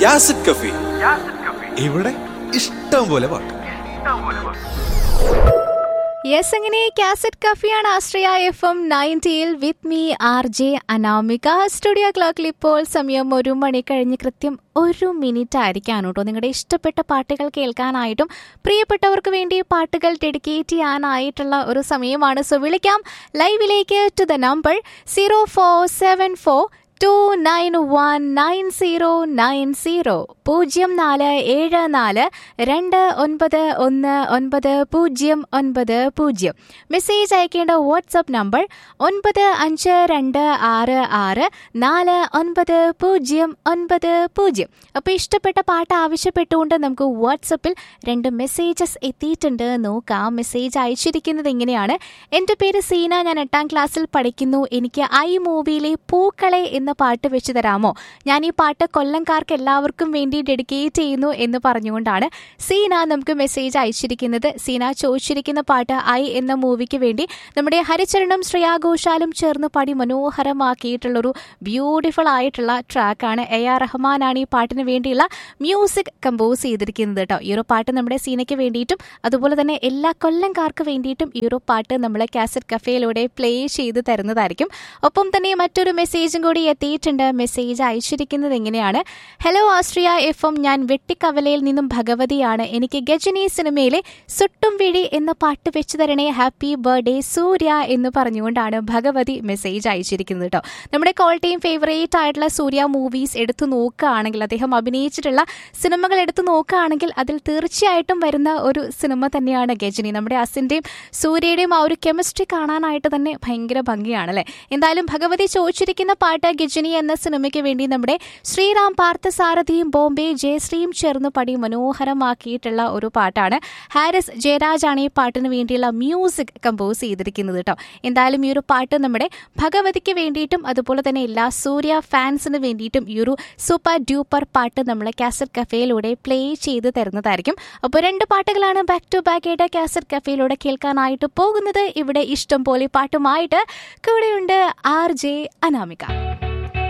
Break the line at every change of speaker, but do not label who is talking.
യാസിഡ് കഫി ഇവിടെ ഇഷ്ടം പോലെ പാട്ട്
യെസ് അങ്ങനെ കാസറ്റ് കഫിയാണ് ആശ്രയ എഫ് എം നയൻറ്റിയിൽ with me R J Anamika studio ക്ലോക്കിൽ ഇപ്പോൾ സമയം ഒരു മണി കഴിഞ്ഞ് കൃത്യം ഒരു മിനിറ്റ് ആയിരിക്കാണ് കേട്ടോ നിങ്ങളുടെ ഇഷ്ടപ്പെട്ട പാട്ടുകൾ കേൾക്കാനായിട്ടും പ്രിയപ്പെട്ടവർക്ക് വേണ്ടി പാട്ടുകൾ ഡെഡിക്കേറ്റ് ചെയ്യാനായിട്ടുള്ള ഒരു സമയമാണ് സോ വിളിക്കാം ലൈവിലേക്ക് to the number zero four seven four two nine one nine zero nine zero പൂജ്യം നാല് ഏഴ് നാല് രണ്ട് ഒൻപത് ഒന്ന് ഒൻപത് പൂജ്യം ഒൻപത് പൂജ്യം മെസ്സേജ് അയക്കേണ്ട വാട്സപ്പ് നമ്പർ ഒൻപത് അഞ്ച് രണ്ട് ആറ് ആറ് നാല് ഒൻപത് പൂജ്യം ഒൻപത് പൂജ്യം അപ്പോൾ ഇഷ്ടപ്പെട്ട പാട്ട് ആവശ്യപ്പെട്ടുകൊണ്ട് നമുക്ക് വാട്സപ്പിൽ രണ്ട് മെസ്സേജസ് എത്തിയിട്ടുണ്ട് നോക്കാം മെസ്സേജ് അയച്ചിരിക്കുന്നത് എങ്ങനെയാണ് എൻ്റെ പേര് സീന ഞാൻ എട്ടാം ക്ലാസ്സിൽ പഠിക്കുന്നു എനിക്ക് ഐ മൂവിയിലെ പൂക്കളെ എന്ന പാട്ട് വെച്ച് തരാമോ ഞാൻ ഈ പാട്ട് കൊല്ലംകാർക്ക് എല്ലാവർക്കും വേണ്ടി ഡെഡിക്കേറ്റ് ചെയ്യുന്നു എന്ന് പറഞ്ഞുകൊണ്ടാണ് സീന നമുക്ക് മെസ്സേജ് അയച്ചിരിക്കുന്നത് സീന ചോദിച്ചിരിക്കുന്ന പാട്ട് ഐ എന്ന മൂവിക്ക് വേണ്ടി നമ്മുടെ ഹരിചരണം ശ്രേയാഘോഷാലും ചേർന്ന് പാടി മനോഹരമാക്കിയിട്ടുള്ളൊരു ബ്യൂട്ടിഫുൾ ആയിട്ടുള്ള ട്രാക്കാണ് എ ആർ റഹ്മാനാണ് ഈ പാട്ടിന് വേണ്ടിയുള്ള മ്യൂസിക് കമ്പോസ് ചെയ്തിരിക്കുന്നത് കേട്ടോ ഈ ഒരു പാട്ട് നമ്മുടെ സീനയ്ക്ക് വേണ്ടിയിട്ടും അതുപോലെ തന്നെ എല്ലാ കൊല്ലംകാർക്ക് വേണ്ടിയിട്ടും ഈ ഒരു പാട്ട് നമ്മൾ കാസറ്റ് കഫേയിലൂടെ പ്ലേ ചെയ്ത് തരുന്നതായിരിക്കും ഒപ്പം തന്നെ മറ്റൊരു മെസ്സേജും കൂടി എത്തിയിട്ടുണ്ട് മെസ്സേജ് അയച്ചിരിക്കുന്നത് എങ്ങനെയാണ് ഹലോ ആസ്ട്രിയ എഫ് എം ഞാൻ വെട്ടിക്കവലയിൽ നിന്നും ഭഗവതിയാണ് എനിക്ക് ഗജനി സിനിമയിലെ സുട്ടും വിഴി എന്ന പാട്ട് വെച്ച് തരണേ ഹാപ്പി ബർത്ത്ഡേ സൂര്യ എന്ന് പറഞ്ഞുകൊണ്ടാണ് ഭഗവതി മെസ്സേജ് അയച്ചിരിക്കുന്നത് കേട്ടോ നമ്മുടെ കോൾട്ടയും ഫേവറേറ്റ് ആയിട്ടുള്ള സൂര്യ മൂവീസ് എടുത്തു നോക്കുകയാണെങ്കിൽ അദ്ദേഹം അഭിനയിച്ചിട്ടുള്ള സിനിമകൾ എടുത്തു നോക്കുകയാണെങ്കിൽ അതിൽ തീർച്ചയായിട്ടും വരുന്ന ഒരു സിനിമ തന്നെയാണ് ഗജനി നമ്മുടെ അസിന്റെയും സൂര്യയുടെയും ആ ഒരു കെമിസ്ട്രി കാണാനായിട്ട് തന്നെ ഭയങ്കര ഭംഗിയാണല്ലേ എന്തായാലും ഭഗവതി ചോദിച്ചിരിക്കുന്ന പാട്ട് ഗജനി എന്ന സിനിമയ്ക്ക് വേണ്ടി നമ്മുടെ ശ്രീറാം പാർത്ഥസാരഥിയും ബോംബെ ജയശ്രീയും ചേർന്ന് പടി മനോഹരമാക്കിയിട്ടുള്ള ഒരു പാട്ടാണ് ഹാരിസ് ജയരാജാണ് ഈ പാട്ടിന് വേണ്ടിയുള്ള മ്യൂസിക് കമ്പോസ് ചെയ്തിരിക്കുന്നത് കേട്ടോ എന്തായാലും ഈ ഒരു പാട്ട് നമ്മുടെ ഭഗവതിക്ക് വേണ്ടിയിട്ടും അതുപോലെ തന്നെ എല്ലാ സൂര്യ ഫാൻസിന് വേണ്ടിയിട്ടും ഈ ഒരു സൂപ്പർ ഡ്യൂപ്പർ പാട്ട് നമ്മൾ കാസറ്റ് കഫേയിലൂടെ പ്ലേ ചെയ്ത് തരുന്നതായിരിക്കും അപ്പോൾ രണ്ട് പാട്ടുകളാണ് ബാക്ക് ടു ബാക്ക് ആയിട്ട് കാസറ്റ് കഫേയിലൂടെ കേൾക്കാനായിട്ട് പോകുന്നത് ഇവിടെ ഇഷ്ടം പോലെ പാട്ടുമായിട്ട് കൂടെയുണ്ട് ആർ ജെ അനാമിക